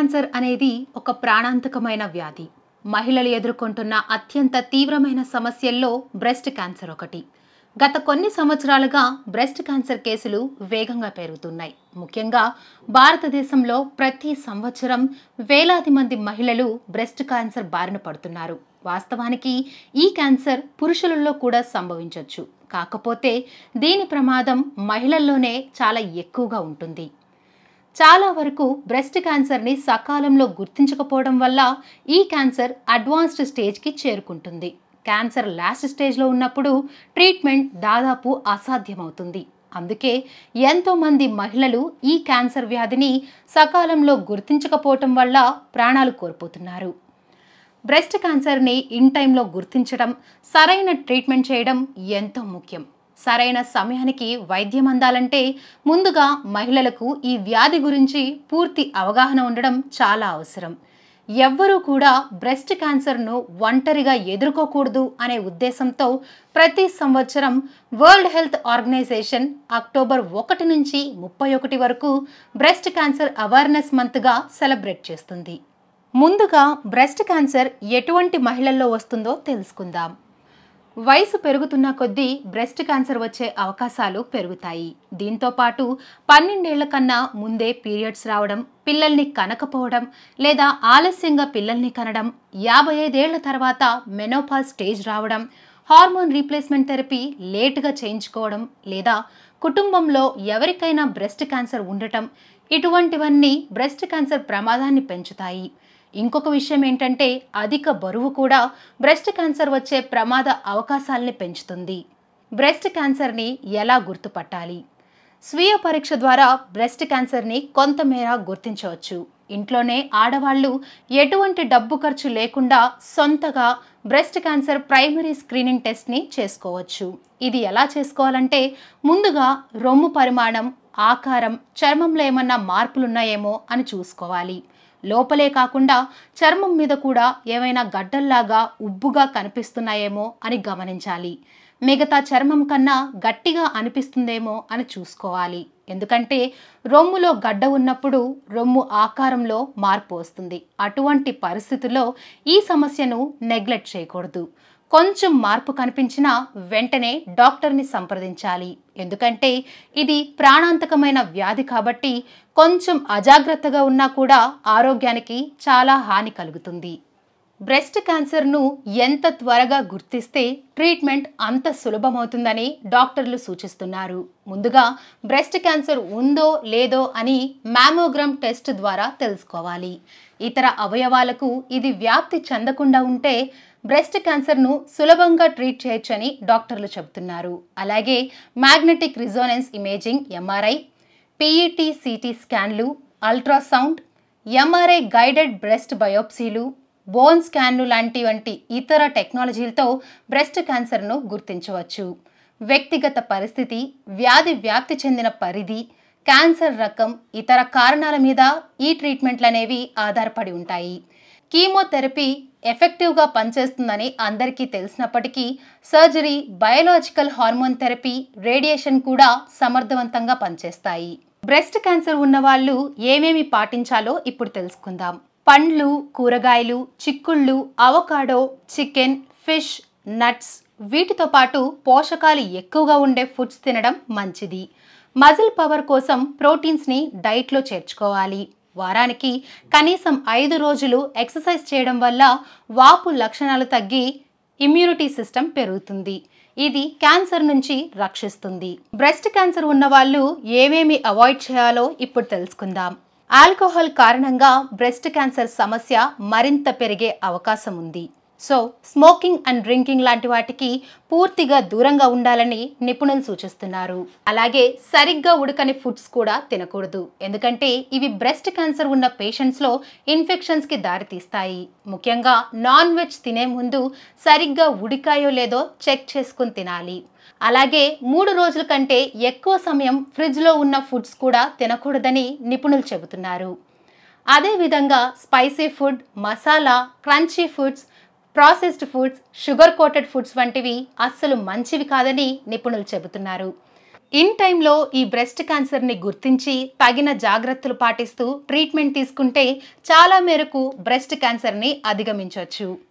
cancer అనేది ఒక ప్రాణాంతకమైన వ్యాధి మహిళలు ఎదుర్కొంటున్న అత్యంత తీవ్రమైన సమస్యల్లో బ్రెస్ట్ క్యాన్సర్ ఒకటి గత కొన్ని సంవత్సరాలుగా బ్రెస్ట్ క్యాన్సర్ కేసులు వేగంగా పెరుగుతున్నాయి ముఖ్యంగా భారతదేశంలో ప్రతి సంవత్సరం వేలాది మంది మహిళలు బ్రెస్ట్ క్యాన్సర్ బారిన పడుతున్నారు వాస్తవానికి ఈ క్యాన్సర్ పురుషులలో కూడా సంభవించవచ్చు కాకపోతే దీని ప్రమాదం మహిళల్లోనే చాలా ఎక్కువగా ఉంటుంది చాలా వరకు బ్రెస్ట్ క్యాన్సర్ని సకాలంలో గుర్తించకపోవడం వల్ల ఈ క్యాన్సర్ అడ్వాన్స్డ్ స్టేజ్కి చేరుకుంటుంది క్యాన్సర్ లాస్ట్ స్టేజ్లో ఉన్నప్పుడు ట్రీట్మెంట్ దాదాపు అసాధ్యమవుతుంది అందుకే ఎంతోమంది మహిళలు ఈ క్యాన్సర్ వ్యాధిని సకాలంలో గుర్తించకపోవటం వల్ల ప్రాణాలు కోల్పోతున్నారు బ్రెస్ట్ క్యాన్సర్ని ఇన్ టైంలో గుర్తించడం సరైన ట్రీట్మెంట్ చేయడం ఎంతో ముఖ్యం సరైన సమయానికి వైద్యం అందాలంటే ముందుగా మహిళలకు ఈ వ్యాధి గురించి పూర్తి అవగాహన ఉండడం చాలా అవసరం ఎవ్వరూ కూడా బ్రెస్ట్ క్యాన్సర్ను ఒంటరిగా ఎదుర్కోకూడదు అనే ఉద్దేశంతో ప్రతి సంవత్సరం వరల్డ్ హెల్త్ ఆర్గనైజేషన్ అక్టోబర్ ఒకటి నుంచి ముప్పై ఒకటి వరకు బ్రెస్ట్ క్యాన్సర్ అవేర్నెస్ మంత్గా సెలబ్రేట్ చేస్తుంది ముందుగా బ్రెస్ట్ క్యాన్సర్ ఎటువంటి మహిళల్లో వస్తుందో తెలుసుకుందాం వయసు పెరుగుతున్న కొద్దీ బ్రెస్ట్ క్యాన్సర్ వచ్చే అవకాశాలు పెరుగుతాయి దీంతో పాటు పన్నెండేళ్ల కన్నా ముందే పీరియడ్స్ రావడం పిల్లల్ని కనకపోవడం లేదా ఆలస్యంగా పిల్లల్ని కనడం యాభై ఐదేళ్ల తర్వాత మెనోపాల్ స్టేజ్ రావడం హార్మోన్ రీప్లేస్మెంట్ థెరపీ లేటుగా చేయించుకోవడం లేదా కుటుంబంలో ఎవరికైనా బ్రెస్ట్ క్యాన్సర్ ఉండటం ఇటువంటివన్నీ బ్రెస్ట్ క్యాన్సర్ ప్రమాదాన్ని పెంచుతాయి ఇంకొక విషయం ఏంటంటే అధిక బరువు కూడా బ్రెస్ట్ క్యాన్సర్ వచ్చే ప్రమాద అవకాశాలని పెంచుతుంది బ్రెస్ట్ క్యాన్సర్ని ఎలా గుర్తుపట్టాలి స్వీయ పరీక్ష ద్వారా బ్రెస్ట్ క్యాన్సర్ని కొంతమేర గుర్తించవచ్చు ఇంట్లోనే ఆడవాళ్ళు ఎటువంటి డబ్బు ఖర్చు లేకుండా సొంతగా బ్రెస్ట్ క్యాన్సర్ ప్రైమరీ స్క్రీనింగ్ టెస్ట్ని చేసుకోవచ్చు ఇది ఎలా చేసుకోవాలంటే ముందుగా రొమ్ము పరిమాణం ఆకారం చర్మంలో ఏమన్నా మార్పులున్నాయేమో అని చూసుకోవాలి లోపలే కాకుండా చర్మం మీద కూడా ఏమైనా గడ్డల్లాగా ఉబ్బుగా కనిపిస్తున్నాయేమో అని గమనించాలి మిగతా చర్మం కన్నా గట్టిగా అనిపిస్తుందేమో అని చూసుకోవాలి ఎందుకంటే రొమ్ములో గడ్డ ఉన్నప్పుడు రొమ్ము ఆకారంలో మార్పు వస్తుంది అటువంటి పరిస్థితుల్లో ఈ సమస్యను నెగ్లెక్ట్ చేయకూడదు కొంచెం మార్పు కనిపించినా వెంటనే డాక్టర్ని సంప్రదించాలి ఎందుకంటే ఇది ప్రాణాంతకమైన వ్యాధి కాబట్టి కొంచెం అజాగ్రత్తగా ఉన్నా కూడా ఆరోగ్యానికి చాలా హాని కలుగుతుంది బ్రెస్ట్ క్యాన్సర్ను ఎంత త్వరగా గుర్తిస్తే ట్రీట్మెంట్ అంత సులభమవుతుందని డాక్టర్లు సూచిస్తున్నారు ముందుగా బ్రెస్ట్ క్యాన్సర్ ఉందో లేదో అని మ్యామోగ్రామ్ టెస్ట్ ద్వారా తెలుసుకోవాలి ఇతర అవయవాలకు ఇది వ్యాప్తి చెందకుండా ఉంటే బ్రెస్ట్ క్యాన్సర్ను సులభంగా ట్రీట్ చేయొచ్చని డాక్టర్లు చెబుతున్నారు అలాగే magnetic resonance imaging MRI PET CT స్కాన్లు అల్ట్రాసౌండ్ ఎంఆర్ఐ గైడెడ్ బ్రెస్ట్ బయోప్సీలు బోన్ స్కాన్లు లాంటి వంటి ఇతర టెక్నాలజీలతో బ్రెస్ట్ క్యాన్సర్ను గుర్తించవచ్చు వ్యక్తిగత పరిస్థితి వ్యాధి వ్యాప్తి చెందిన పరిధి క్యాన్సర్ రకం ఇతర కారణాల మీద ఈ ట్రీట్మెంట్లు అనేవి ఆధారపడి ఉంటాయి కీమోథెరపీ ఎఫెక్టివ్గా పనిచేస్తుందని అందరికీ తెలిసినప్పటికీ surgery biological hormone therapy radiation కూడా సమర్థవంతంగా పనిచేస్తాయి బ్రెస్ట్ క్యాన్సర్ ఉన్న వాళ్ళు ఏమేమి పాటించాలో ఇప్పుడు తెలుసుకుందాం పండ్లు కూరగాయలు చిక్కుళ్ళు అవకాడో చికెన్ ఫిష్ నట్స్ వీటితో పాటు పోషకాలు ఎక్కువగా ఉండే ఫుడ్స్ తినడం మంచిది మజిల్ పవర్ కోసం ప్రోటీన్స్ని డైట్లో చేర్చుకోవాలి వారానికి కనీసం ఐదు రోజులు ఎక్సర్సైజ్ చేయడం వల్ల వాపు లక్షణాలు తగ్గి ఇమ్యూనిటీ సిస్టమ్ పెరుగుతుంది ఇది క్యాన్సర్ నుంచి రక్షిస్తుంది బ్రెస్ట్ క్యాన్సర్ ఉన్న వాళ్ళు ఏమేమి అవాయిడ్ చేయాలో ఇప్పుడు తెలుసుకుందాం ఆల్కహాల్ కారణంగా బ్రెస్ట్ క్యాన్సర్ సమస్య మరింత పెరిగే అవకాశం ఉంది సో స్మోకింగ్ అండ్ డ్రింకింగ్ లాంటి వాటికి పూర్తిగా దూరంగా ఉండాలని నిపుణులు సూచిస్తున్నారు అలాగే సరిగ్గా ఉడకని ఫుడ్స్ కూడా తినకూడదు ఎందుకంటే ఇవి బ్రెస్ట్ క్యాన్సర్ ఉన్న పేషెంట్స్లో ఇన్ఫెక్షన్స్కి దారితీస్తాయి ముఖ్యంగా నాన్ వెజ్ తినే ముందు సరిగ్గా ఉడికాయో లేదో చెక్ చేసుకుని తినాలి అలాగే మూడు రోజుల కంటే ఎక్కువ సమయం ఫ్రిడ్జ్లో ఉన్న ఫుడ్స్ కూడా తినకూడదని నిపుణులు చెబుతున్నారు అదేవిధంగా spicy food masala crunchy foods processed foods sugar coated foods వంటివి అస్సలు మంచివి కాదని నిపుణులు చెబుతున్నారు ఇన్ టైంలో ఈ బ్రెస్ట్ క్యాన్సర్ని గుర్తించి తగిన జాగ్రత్తలు పాటిస్తూ ట్రీట్మెంట్ తీసుకుంటే చాలా మేరకు బ్రెస్ట్ క్యాన్సర్ని అధిగమించవచ్చు